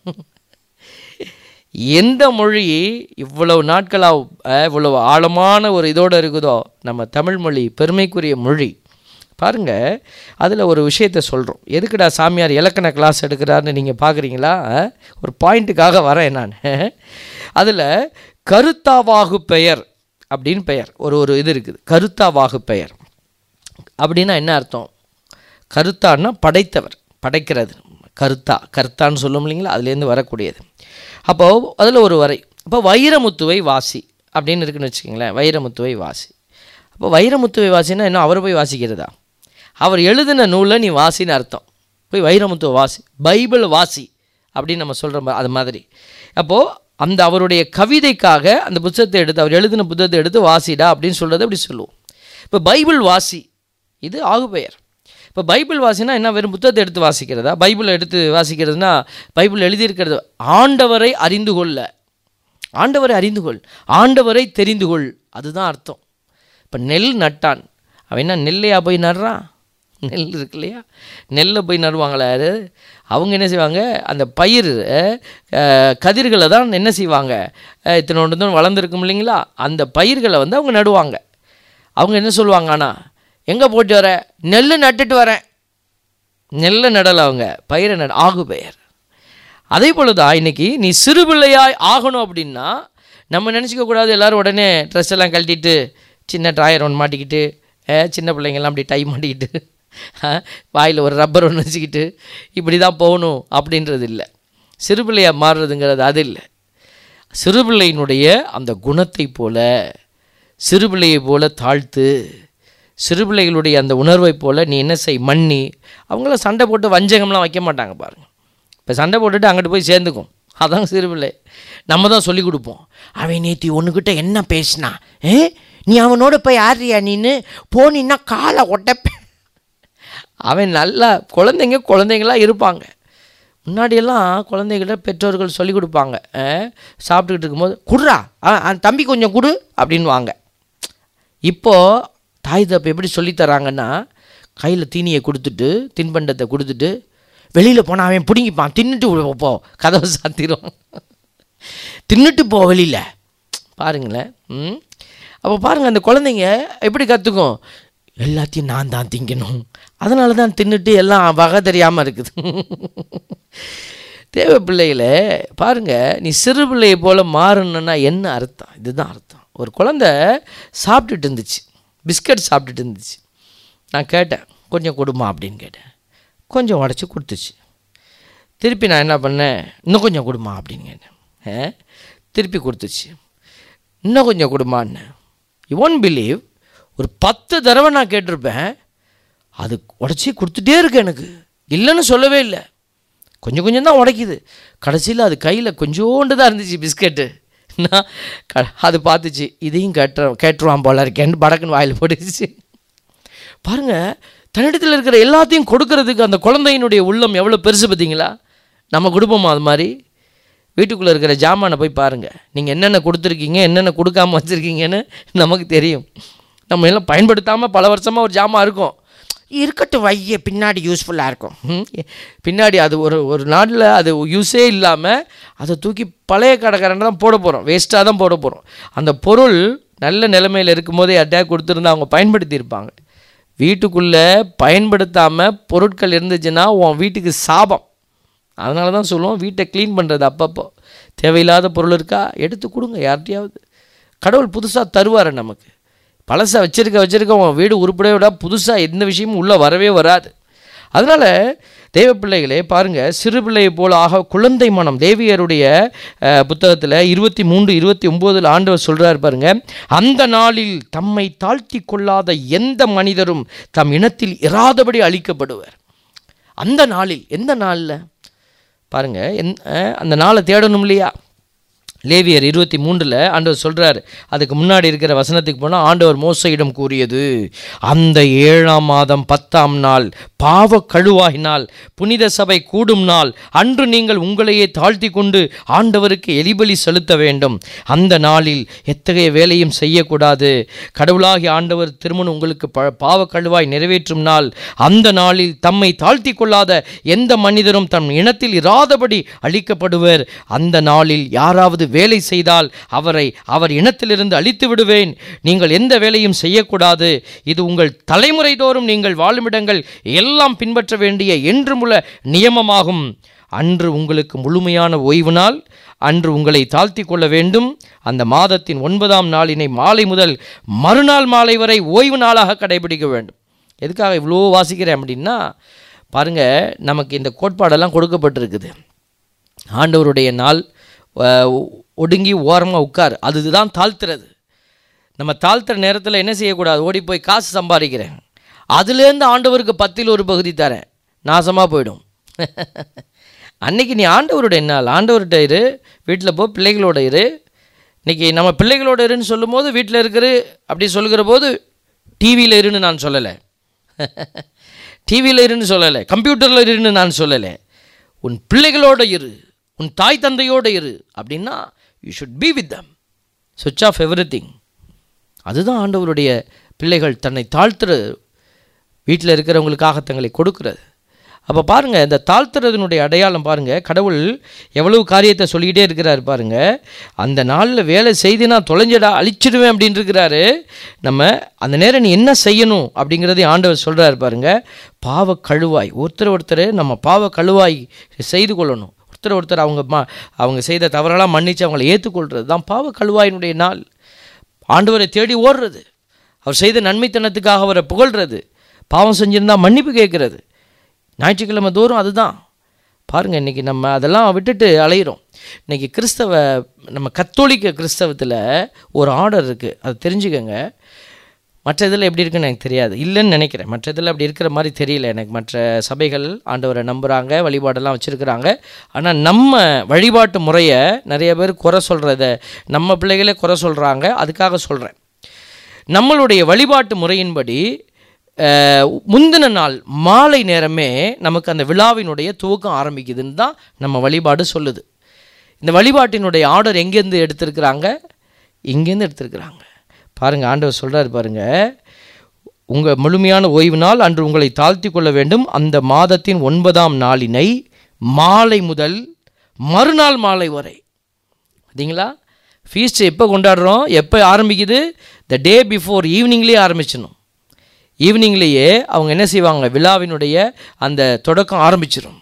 எந்த மொழி இவ்வளவு நாட்களாக இவ்வளவு ஆழமான ஒரு இதோடு இருக்குதோ நம்ம தமிழ் மொழி பெருமைக்குரிய மொழி பாருங்க அதில் ஒரு விஷயத்த சொல்கிறோம் எதுக்குடா சாமியார் இலக்கண கிளாஸ் எடுக்கிறாருன்னு நீங்கள் பார்க்குறீங்களா ஒரு பாயிண்ட்டுக்காக வரேன் நான் அதில் கருத்தாவாகு பெயர் அப்படின்னு பெயர் ஒரு ஒரு இது இருக்குது கருத்தாவாகு பெயர் அப்படின்னா என்ன அர்த்தம் கருத்தான்னா படைத்தவர் படைக்கிறது கருத்தா கருத்தான்னு சொல்லும் இல்லைங்களா அதுலேருந்து வரக்கூடியது அப்போது அதில் ஒரு வரை அப்போ வைரமுத்துவை வாசி அப்படின்னு இருக்குன்னு வச்சுக்கோங்களேன் வைரமுத்துவை வாசி அப்போ வைரமுத்துவை வாசின்னா என்ன அவர் போய் வாசிக்கிறதா அவர் எழுதின நூலை நீ வாசின்னு அர்த்தம் போய் வைரமுத்துவை வாசி பைபிள் வாசி அப்படின்னு நம்ம சொல்கிற அது மாதிரி அப்போது அந்த அவருடைய கவிதைக்காக அந்த புத்தகத்தை எடுத்து அவர் எழுதின புத்தகத்தை எடுத்து வாசிடா அப்படின்னு சொல்கிறத அப்படி சொல்லுவோம் இப்போ பைபிள் வாசி இது ஆகுபெயர் இப்போ பைபிள் வாசினா என்ன வெறும் புத்தகத்தை எடுத்து வாசிக்கிறதா பைபிளை எடுத்து வாசிக்கிறதுனா பைபிள் எழுதியிருக்கிறது ஆண்டவரை அறிந்து கொள்ள ஆண்டவரை அறிந்து கொள் ஆண்டவரை தெரிந்து கொள் அதுதான் அர்த்தம் இப்போ நெல் நட்டான் அவன் என்ன நெல்லையா போய் நடுறான் நெல் இருக்கு இல்லையா நெல்லை போய் நடுவாங்களே அது அவங்க என்ன செய்வாங்க அந்த பயிர் அஹ், கதிர்களை தான் என்ன செய்வாங்க அஹ், இத்தனை ஒன்று தான் வளர்ந்துருக்கும் இல்லைங்களா அந்த பயிர்களை வந்து அவங்க நடுவாங்க அவங்க என்ன சொல்லுவாங்க ஆனால் எங்கே போட்டு வர நெல் நட்டுட்டு வரேன் நெல்லை நடலை அவங்க பயிரை நட ஆகு பெயர் அதே போல தான் இன்னைக்கு நீ சிறு பிள்ளையாய் ஆகணும் அப்படின்னா நம்ம நினச்சிக்க கூடாது எல்லாரும் உடனே ட்ரெஸ் எல்லாம் கழட்டிட்டு சின்ன ட்ராயர் ஒன்று மாட்டிக்கிட்டு அஹ், சின்ன பிள்ளைங்கெல்லாம் அப்படி டை மாட்டிக்கிட்டு வாயில் ஒரு ரப்பர் ஒன்று வச்சுக்கிட்டு இப்படி தான் போகணும் அப்படின்றது இல்லை சிறுபிள்ளையாக மாறுறதுங்கிறது அது இல்லை சிறுபிள்ளையினுடைய அந்த குணத்தை போல சிறுபிள்ளையை போல தாழ்த்து சிறுபிள்ளைகளுடைய அந்த உணர்வை போல நீ என்ன செய் மன்னி அவங்கள சண்டை போட்டு வஞ்சகம்லாம் வைக்க மாட்டாங்க பாருங்கள் இப்போ சண்டை போட்டுட்டு அங்கிட்டு போய் சேர்ந்துக்கும் அதான் சிறுபிள்ளை நம்ம தான் சொல்லி கொடுப்போம் அவன் நேத்தி ஒன்றுக்கிட்ட என்ன பேசினா ஏ நீ அவனோட போய் ஆடுறியா நீன்னு போனீன்னா காலை ஒட்டப்ப அவன் நல்லா குழந்தைங்க குழந்தைங்களா இருப்பாங்க முன்னாடியெல்லாம் குழந்தைகிட்ட பெற்றோர்கள் சொல்லி கொடுப்பாங்க அஹ், சாப்பிட்டுக்கிட்டு இருக்கும்போது குடுறா ஆ ஆ, தம்பி கொஞ்சம் கொடு அப்படின்வாங்க இப்போது தாய் தப்பு எப்படி சொல்லித் தராங்கன்னா கையில் தீனியை கொடுத்துட்டு தின்பண்டத்தை கொடுத்துட்டு வெளியில் போனால் அவன் பிடுங்கிப்பான் தின்னுட்டு உள்ள போ கதவை சாத்திடுவான் தின்னுட்டு போ வெளியில் பாருங்களேன் ம் அப்போ பாருங்கள் அந்த குழந்தைங்க எப்படி கற்றுக்கும் எல்லாத்தையும் நான் தான் திங்கணும் அதனால தான் தின்னுட்டு எல்லாம் வகை தெரியாமல் இருக்குது தேவ பிள்ளைகளே பாருங்க நீ சிறு பிள்ளையை போல் மாறணுன்னா என்ன அர்த்தம் இதுதான் அர்த்தம் ஒரு குழந்தை சாப்பிட்டுட்டு இருந்துச்சு பிஸ்கட் சாப்பிட்டுட்டு இருந்துச்சு நான் கேட்டேன் கொஞ்சம் கொடுமா அப்படின்னு கேட்டேன் கொஞ்சம் உடச்சி கொடுத்துச்சு திருப்பி நான் என்ன பண்ணேன் இன்னும் கொஞ்சம் கொடுமா அப்படின்னு கேட்டேன் ஆ? திருப்பி கொடுத்துச்சு இன்னும் கொஞ்சம் கொடுமான்னு யூ ஒன்ட் பிலீவ் ஒரு பத்து தடவை நான் கேட்டிருப்பேன் அது உடச்சி கொடுத்துட்டே இருக்கு எனக்கு இல்லைன்னு சொல்லவே இல்லை கொஞ்சம் கொஞ்சம் தான் உடைக்குது கடைசியில் அது கையில் கொஞ்சோண்டு தான் இருந்துச்சு பிஸ்கெட்டு நான் க அது பார்த்துச்சு இதையும் கேட்டுற கேட்டுருவான் போல இருக்கேன்னு படக்குன்னு வாயில் போட்டுச்சு பாருங்க தன்னிடத்தில் இருக்கிற எல்லாத்தையும் கொடுக்கறதுக்கு அந்த குழந்தையினுடைய உள்ளம் எவ்வளோ பெருசு பார்த்தீங்களா நம்ம கொடுப்போமா அது மாதிரி வீட்டுக்குள்ளே இருக்கிற ஜாமானை போய் பாருங்கள் நீங்கள் என்னென்ன கொடுத்துருக்கீங்க என்னென்ன கொடுக்காம வச்சுருக்கீங்கன்னு நமக்கு தெரியும் நம்ம எல்லாம் பயன்படுத்தாமல் பல வருஷமாக ஒரு ஜாமான் இருக்கும் இருக்கட்டும் வைய பின்னாடி யூஸ்ஃபுல்லாக இருக்கும் ம். பின்னாடி அது ஒரு ஒரு நாளில் அது யூஸே இல்லாமல் அதை தூக்கி பழைய கடைக்காரன் தான் போட போகிறோம் வேஸ்ட்டாக தான் போட போகிறோம் அந்த பொருள் நல்ல நிலைமையில் இருக்கும்போதே அட்டாக் கொடுத்துருந்தா அவங்க பயன்படுத்தியிருப்பாங்க வீட்டுக்குள்ளே பயன்படுத்தாமல் பொருட்கள் இருந்துச்சுன்னா உன் வீட்டுக்கு சாபம் அதனால தான் சொல்லுவோம் வீட்டை க்ளீன் பண்ணுறது அப்பப்போ தேவையில்லாத பொருள் இருக்கா எடுத்து கொடுங்க யார்கிட்டயாவது கடவுள் புதுசாக தருவார் நமக்கு பழசை வச்சிருக்க வச்சிருக்க உன் வீடு உருப்படியே விட புதுசாக எந்த விஷயமும் உள்ளே வரவே வராது அதனால் தேவ பிள்ளைகளே பாருங்கள் சிறு பிள்ளையை போல ஆக குழந்தை மனம் தேவியருடைய புத்தகத்தில் இருபத்தி மூன்று இருபத்தி ஒம்போதில் ஆண்டவர் சொல்கிறார் பாருங்க அந்த நாளில் தம்மை தாழ்த்தி கொள்ளாத எந்த மனிதரும் தம் இனத்தில் இராதபடி அழிக்கப்படுவர் அந்த நாளில் எந்த நாளில் பாருங்க எந் அஹ், அந்த நாளை தேடணும் இல்லையா லேவியர் இருபத்தி மூன்றில் ஆண்டவர் சொல்கிறார் அதுக்கு முன்னாடி இருக்கிற வசனத்துக்கு போனால் ஆண்டவர் மோசையிடம் கூறியது அந்த ஏழாம் மாதம் பத்தாம் நாள் பாவ கழுவாகினால் புனித சபை கூடும் நாள் அன்று நீங்கள் உங்களையே தாழ்த்தி கொண்டு ஆண்டவருக்கு எலிபலி செலுத்த வேண்டும் அந்த நாளில் எத்தகைய வேலையும் செய்யக்கூடாது கடவுளாகி ஆண்டவர் திருமணம் உங்களுக்கு ப பாவ கழுவாய் நிறைவேற்றும் நாள் அந்த நாளில் தம்மை தாழ்த்தி கொள்ளாத எந்த மனிதரும் தம் இனத்தில் இராதபடி அழிக்கப்படுவர் அந்த நாளில் யாராவது வேலை செய்தால் அவரை அவர் இனத்திலிருந்து அழித்து விடுவேன் நீங்கள் எந்த வேலையும் செய்யக்கூடாது இது உங்கள் தலைமுறை தோறும் நீங்கள் வாழுமிடங்கள் எல்லாம் பின்பற்ற வேண்டிய என்றுமுள்ள நியமமாகும் அன்று உங்களுக்கு முழுமையான ஓய்வு நாள் அன்று உங்களை தாழ்த்தி கொள்ள வேண்டும் அந்த மாதத்தின் ஒன்பதாம் நாளினை மாலை முதல் மறுநாள் மாலை வரை ஓய்வு நாளாக கடைபிடிக்க வேண்டும் எதுக்காக இவ்வளோ வாசிக்கிறேன் அப்படின்னா பாருங்க நமக்கு இந்த கோட்பாடெல்லாம் கொடுக்கப்பட்டிருக்குது ஆண்டவருடைய நாள் அஹ், ஒடுங்கி ஓரமாக உட்கார் அதுதான் தாழ்த்துறது நம்ம தாழ்த்துற நேரத்தில் என்ன செய்யக்கூடாது ஓடி போய் காசு சம்பாதிக்கிறேன் அதுலேருந்து ஆண்டவருக்கு பத்தில் ஒரு பகுதி தரேன் நாசமாக போயிடும் அன்னைக்கு நீ ஆண்டவருடைய நாள் ஆண்டவர்கிட்ட இரு வீட்டில் போ பிள்ளைகளோட இரு இன்னைக்கு நம்ம பிள்ளைகளோட இருன்னு சொல்லும்போது வீட்டில் இருக்கிற அப்படி சொல்லுகிற போது டிவியில் இருன்னு நான் சொல்லலை டிவியில் இருன்னு சொல்லலை கம்ப்யூட்டரில் இருன்னு நான் சொல்லலை உன் பிள்ளைகளோட இரு உன் தாய் தந்தையோட இரு அப்படின்னா you should be with them switch off everything அதுதான் ஆண்டவருடைய பிள்ளைகள் தன்னை தாழ்த்துற வீட்டில் இருக்கிறவங்களுக்காக தங்களை கொடுக்கிறது அப்போ பாருங்கள் இந்த தாழ்த்துறதுனுடைய அடையாளம் பாருங்கள் கடவுள் எவ்வளவு காரியத்தை சொல்லிக்கிட்டே இருக்கிறார் பாருங்க அந்த நாளில் வேலை செய்து நான் தொலைஞ்சடா அழிச்சிடுவேன் அப்படின்னு இருக்கிறாரு நம்ம அந்த நேரம் நீ என்ன செய்யணும் அப்படிங்கிறதையும் ஆண்டவர் சொல்கிறார் பாருங்க பாவ கழுவாய் ஒருத்தர் ஒருத்தர் நம்ம பாவ கழுவாய் செய்து கொள்ளணும் ஒருத்தர் ஒருத்தர் அவங்க ம அவங்க செய்த தவறெல்லாம் மன்னித்து அவங்களை ஏற்றுக்கொள்கிறது தான் பாவ கழுவாயினுடைய நாள் ஆண்டவரை தேடி ஓடுறது அவர் செய்த நன்மைத்தனத்துக்காக அவரை புகழ்றது பாவம் செஞ்சிருந்தா மன்னிப்பு கேட்குறது ஞாயிற்றுக்கிழமை தோறும் அதுதான் பாருங்கள் இன்றைக்கி நம்ம அதெல்லாம் விட்டுட்டு அலையிறோம் இன்றைக்கி கிறிஸ்தவ நம்ம கத்தோலிக்க கிறிஸ்தவத்தில் ஒரு ஆர்டர் இருக்குது அது தெரிஞ்சுக்கங்க மற்ற இதில் எப்படி இருக்குன்னு எனக்கு தெரியாது இல்லைன்னு நினைக்கிறேன் மற்ற இதில் அப்படி இருக்கிற மாதிரி தெரியல எனக்கு மற்ற சபைகள் ஆண்டவரை நம்புகிறாங்க வழிபாடெல்லாம் வச்சுருக்கிறாங்க ஆனால் நம்ம வழிபாட்டு முறையை நிறைய பேர் குறை சொல்கிறத நம்ம பிள்ளைகளே குறை சொல்கிறாங்க அதுக்காக சொல்கிறேன் நம்மளுடைய வழிபாட்டு முறையின்படி அஹ், முந்தின நாள் மாலை நேரமே நமக்கு அந்த விழாவினுடைய துவக்கம் ஆரம்பிக்குதுன்னு தான் நம்ம வழிபாடு சொல்லுது இந்த வழிபாட்டினுடைய ஆர்டர் எங்கேருந்து எடுத்திருக்கிறாங்க இங்கேருந்து எடுத்திருக்கிறாங்க பாருங்கள் ஆண்டவர் சொல்கிறாரு பாருங்கள் உங்கள் முழுமையான ஓய்வு நாள் அன்று உங்களை தாழ்த்தி கொள்ள வேண்டும் அந்த மாதத்தின் ஒன்பதாம் நாளினை மாலை முதல் மறுநாள் மாலை வரை பார்த்தீங்களா ஃபீஸ்ட் எப்போ கொண்டாடுறோம் எப்போ ஆரம்பிக்குது த டே பிஃபோர் ஈவினிங்லேயே ஆரம்பிச்சிடணும் ஈவினிங்லேயே அவங்க என்ன செய்வாங்க விழாவினுடைய அந்த தொடக்கம் ஆரம்பிச்சிடும்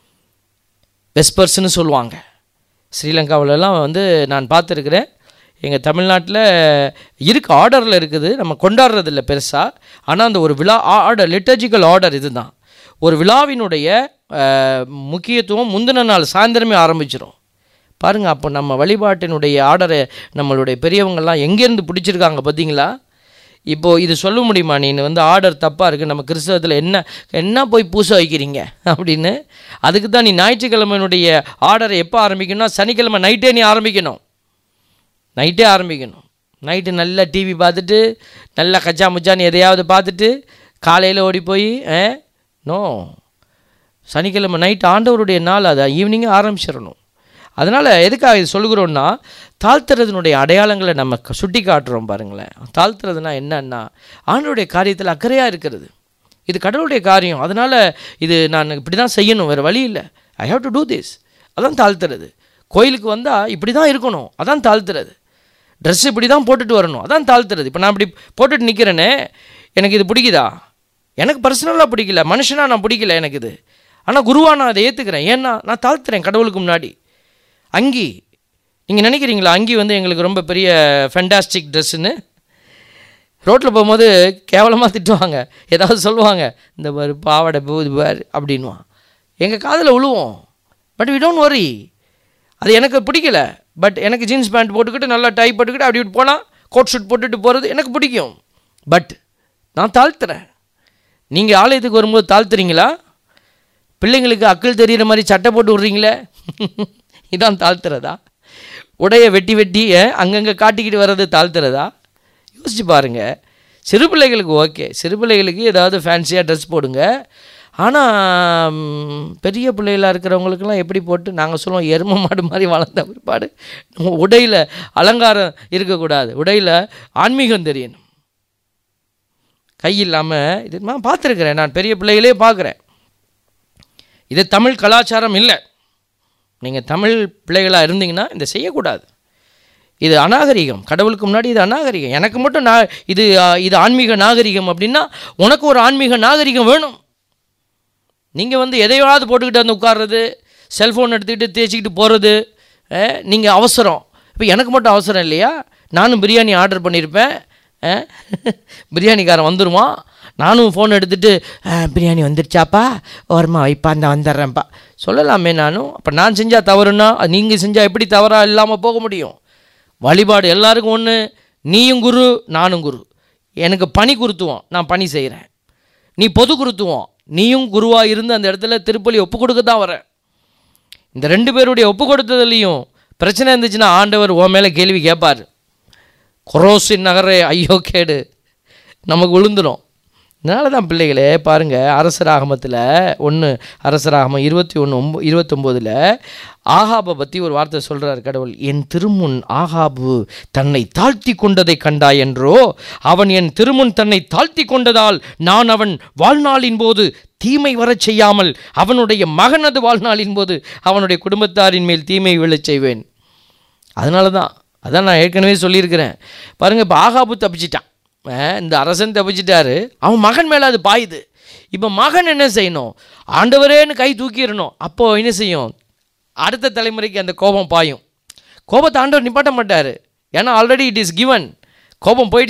வெஸ்பர்ஸ்னு சொல்லுவாங்க ஸ்ரீலங்காவிலலாம் வந்து நான் பார்த்துருக்குறேன் எங்கள் தமிழ்நாட்டில் இருக்கு ஆர்டரில் இருக்குது நம்ம கொண்டாடுறதில்ல பெருசாக ஆனால் அந்த ஒரு விழா ஆர்டர் லிட்டர்ஜிக்கல் ஆர்டர் இதுதான் ஒரு விழாவினுடைய அஹ், முக்கியத்துவம் முந்தின நாள் சாயந்தரமே ஆரம்பிச்சிடும் பாருங்கள் அப்போ நம்ம வழிபாட்டினுடைய ஆர்டரை நம்மளுடைய பெரியவங்கள்லாம் எங்கேருந்து பிடிச்சிருக்காங்க பார்த்தீங்களா இப்போது இது சொல்ல முடியுமா நீ வந்து ஆர்டர் தப்பாக இருக்குது நம்ம கிறிஸ்தவத்தில் என்ன என்ன போய் பூசை வைக்கிறீங்க அப்படின்னு அதுக்கு தான் நீ ஞாயிற்றுக்கிழமையினுடைய ஆர்டரை எப்போ ஆரம்பிக்கணும்னா சனிக்கிழமை நைட்டே நீ ஆரம்பிக்கணும் நைட்டே ஆரம்பிக்கணும் நைட்டு நல்லா டிவி பார்த்துட்டு நல்லா கச்சா முச்சான்னு எதையாவது பார்த்துட்டு காலையில் ஓடி போய் நோ சனிக்கிழமை நைட் ஆண்டவருடைய நாள் அதை ஈவினிங்கே ஆரம்பிச்சிடணும் அதனால் எதுக்காக இது சொல்லுகிறோன்னா தாழ்த்துறதுனுடைய அடையாளங்களை நம்ம க- சுட்டி காட்டுறோம் பாருங்களேன் தாழ்த்துறதுனா என்னன்னா ஆண்டவருடைய காரியத்தில் அக்கறையாக இருக்கிறது இது கடவுளுடைய காரியம் அதனால் இது நான் இப்படி தான் செய்யணும் வேறு வழி இல்லை I have to do this அதான் தாழ்த்துறது கோயிலுக்கு வந்தால் இப்படி தான் இருக்கணும் அதான் தாழ்த்துறது ட்ரெஸ் இப்படி தான் போட்டுட்டு வரணும் அதான் தாழ்த்துறது இப்போ நான் இப்படி போட்டுட்டு நிற்கிறேனே எனக்கு இது பிடிக்குதா எனக்கு பர்சனலாக பிடிக்கல மனுஷனாக நான் பிடிக்கல எனக்கு இது ஆனால் குருவா நான் அதை ஏற்றுக்கிறேன் ஏன்னா நான் தாழ்த்துறேன் கடவுளுக்கு முன்னாடி அங்கி நீங்கள் நினைக்கிறீங்களா அங்கி வந்து எங்களுக்கு ரொம்ப பெரிய ஃபென்டாஸ்டிக் ட்ரெஸ்ஸுன்னு ரோட்டில் போகும்போது கேவலமாக திட்டுவாங்க ஏதாவது சொல்லுவாங்க இந்த பாரு பாவாடை போகுது பாரு அப்படின்வான் எங்கள் காதில் விழுவோம் பட் வி டோன்ட் வரி அது எனக்கு பிடிக்கல பட் எனக்கு ஜீன்ஸ் பேண்ட் போட்டுக்கிட்டு நல்லா டை போட்டுக்கிட்டு அப்படி இப்படி போனால் கோட் ஷூட் போட்டுட்டு போகிறது எனக்கு பிடிக்கும் பட் நான் தாழ்த்துறேன் நீங்கள் ஆலயத்துக்கு வரும்போது தாழ்த்துறீங்களா பிள்ளைங்களுக்கு அக்கள் தெரிகிற மாதிரி சட்டை போட்டு விட்றீங்களே இதான் தாழ்த்துறதா உடைய வெட்டி வெட்டி அஹ், அங்கங்கே காட்டிக்கிட்டு வர்றது தாழ்த்துறதா யோசிச்சு பாருங்க சிறு பிள்ளைகளுக்கு ஓகே சிறு பிள்ளைகளுக்கு ஏதாவது ஃபேன்சியாக ட்ரெஸ் போடுங்க ஆனால் பெரிய பிள்ளைகளாக இருக்கிறவங்களுக்கெல்லாம் எப்படி போட்டு நாங்கள் சொல்லுவோம் எரும மாடு மாதிரி வளர்ந்த பிற்பாடு நம்ம உடையில் அலங்காரம் இருக்கக்கூடாது உடையில் ஆன்மீகம் தெரியணும் கை இல்லாமல் இது நான் பார்த்துருக்குறேன் நான் பெரிய பிள்ளைகளே பார்க்குறேன் இது தமிழ் கலாச்சாரம் இல்லை நீங்கள் தமிழ் பிள்ளைகளாக இருந்தீங்கன்னா இதை செய்யக்கூடாது இது அநாகரிகம் கடவுளுக்கு முன்னாடி இது அநாகரிகம் எனக்கு மட்டும் நான் இது ஆ, இது ஆன்மீக நாகரிகம் அப்படின்னா உனக்கு ஒரு ஆன்மீக நாகரிகம் வேணும் நீங்கள் வந்து எதையாவது போட்டுக்கிட்டு வந்து உட்கார்றது செல்ஃபோன் எடுத்துக்கிட்டு தேய்ச்சிக்கிட்டு போகிறது நீங்கள் அவசரம் இப்போ எனக்கு மட்டும் அவசரம் இல்லையா நானும் பிரியாணி ஆர்டர் பண்ணியிருப்பேன் அஹ், பிரியாணிக்காரன் வந்துடுவான் நானும் ஃபோன் எடுத்துகிட்டு பிரியாணி வந்துருச்சாப்பா ஓரமாக வைப்பா இந்த வந்துடுறேன்ப்பா சொல்லலாமே நானும் அப்போ நான் செஞ்சால் தவறுனா நீங்கள் செஞ்சால் எப்படி தவறாக இல்லாமல் போக முடியும் வழிபாடு எல்லாருக்கும் ஒன்று நீயும் குரு நானும் குரு எனக்கு பணி குருத்துவம் நான் பணி செய்கிறேன் நீ பொது குருத்துவம் நீயும் குருவாக இருந்து அந்த இடத்துல திருப்பலி ஒப்பு கொடுக்க தான் வரேன் இந்த ரெண்டு பேருடைய ஒப்பு கொடுத்ததுலேயும் பிரச்சனை இருந்துச்சுன்னா ஆண்டவர் உன் மேலே கேள்வி கேட்பார் குரோசின் நகரே ஐயோ கேடு நமக்கு விழுந்துடும் இதனால தான் பிள்ளைகளே பாருங்கள் அரசராகமத்தில் ஒன்று அரசராகமம் இருபத்தி ஒன்று ஒம்போ இருபத்தொம்போதில் ஆகாபை பற்றி ஒரு வார்த்தை சொல்கிறார் கடவுள் என் திருமுன் ஆகாபு தன்னை தாழ்த்தி கொண்டதை கண்டாய் என்றோ அவன் என் திருமுன் தன்னை தாழ்த்தி கொண்டதால் நான் அவன் வாழ்நாளின் போது தீமை வரச் செய்யாமல் அவனுடைய மகனது வாழ்நாளின் போது அவனுடைய குடும்பத்தாரின் மேல் தீமை விழச் செய்வேன் அதனால தான் அதான் நான் ஏற்கனவே சொல்லியிருக்கிறேன் பாருங்கள் இப்போ ஆகாபு தப்பிச்சிட்டான் அஹ் இந்த அரசன் தப்பிச்சிட்டாரு அவன் மகன் மேலே அது பாயுது இப்போ மகன் என்ன செய்யணும் ஆண்டவரேன்னு கை தூக்கிடணும் அப்போது என்ன செய்யும் அடுத்த தலைமுறைக்கு அந்த கோபம் பாயும் கோபத்தை ஆண்டவர் நிப்பாட்ட மாட்டார் ஏன்னா ஆல்ரெடி இட் இஸ் கிவன் கோபம் போயிடுச்சு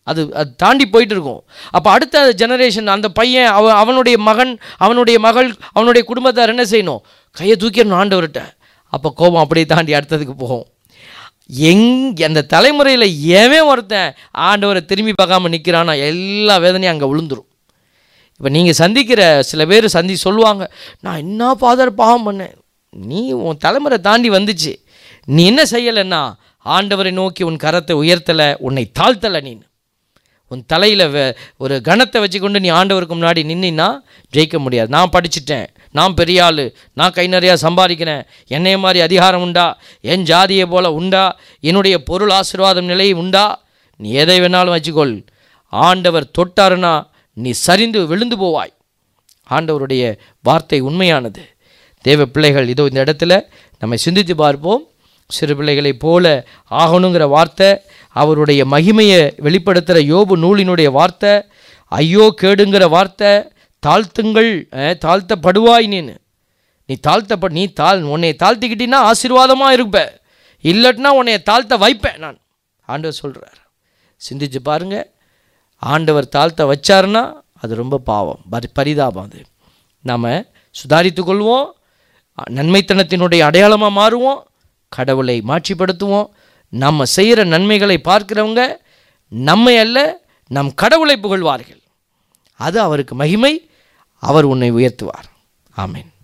அது அது தாண்டி போயிட்டு இருக்கும் அப்போ அடுத்த ஜெனரேஷன் அந்த பையன் அவ அவனுடைய மகன் அவனுடைய மகள் அவனுடைய குடும்பத்தார் என்ன செய்யணும் கையை தூக்கிடணும் ஆண்டவர்கிட்ட அப்போ கோபம் அப்படியே தாண்டி அடுத்ததுக்கு போகும் எங் அந்த தலைமுறையில் ஏன் ஒருத்தன் ஆண்டவரை திரும்பி பார்க்காம நிற்கிறானா எல்லா வேதனையும் அங்கே விழுந்துரும் இப்போ நீங்கள் சந்திக்கிற சில பேர் சந்தி சொல்லுவாங்க நான் என்ன ஃபாதர் பாவம் பண்ணேன் நீ உன் தலைமுறை தாண்டி வந்துச்சு நீ என்ன செய்யலைன்னா ஆண்டவரை நோக்கி உன் கரத்தை உயர்த்தலை உன்னை தாழ்த்தலை நீ உன் தலையில் ஒரு கணத்தை வச்சுக்கொண்டு நீ ஆண்டவருக்கு முன்னாடி நின்னா ஜெயிக்க முடியாது நான் படிச்சிட்டேன் நான் பெரிய ஆள் நான் கை நிறையா சம்பாதிக்கிறேன் என்னைய மாதிரி அதிகாரம் உண்டா என் ஜாதியை போல உண்டா என்னுடைய பொருள் ஆசீர்வாதம் நிலை உண்டா நீ எதை வேணாலும் வச்சுக்கொள் ஆண்டவர் தொட்டாருன்னா நீ சரிந்து விழுந்து போவாய் ஆண்டவருடைய வார்த்தை உண்மையானது தேவ பிள்ளைகள் இதோ இந்த இடத்துல நம்ம சிந்தித்து பார்ப்போம் சிறு பிள்ளைகளைப் போல ஆகணுங்கிற வார்த்தை அவருடைய மகிமையை வெளிப்படுத்துகிற யோபு நூலினுடைய வார்த்தை ஐயோ கேடுங்கிற வார்த்தை தாழ்த்துங்கள் அஹ், தாழ்த்தப்படுவாய் நீனு நீ தாழ்த்தப்ப நீ தாழ் உன்னை தாழ்த்திக்கிட்டீன்னா ஆசீர்வாதமாக இருப்ப இல்லட்டினா உன்னை தாழ்த்த வைப்பேன் நான் ஆண்டவர் சொல்கிறார் சிந்திச்சு பாருங்க ஆண்டவர் தாழ்த்த வச்சாருன்னா அது ரொம்ப பாவம் பரி பரிதாபம் அது நாம் சுதாரித்து கொள்வோம் நன்மைத்தனத்தினுடைய அடையாளமாக மாறுவோம் கடவுளை மாட்சிப்படுத்துவோம் நம்ம செய்கிற நன்மைகளை பார்க்கிறவங்க நம்மை அல்ல நம் கடவுளை புகழ்வார்கள் அது அவருக்கு மகிமை அவர் உன்னை உயர்த்துவார் ஆமென்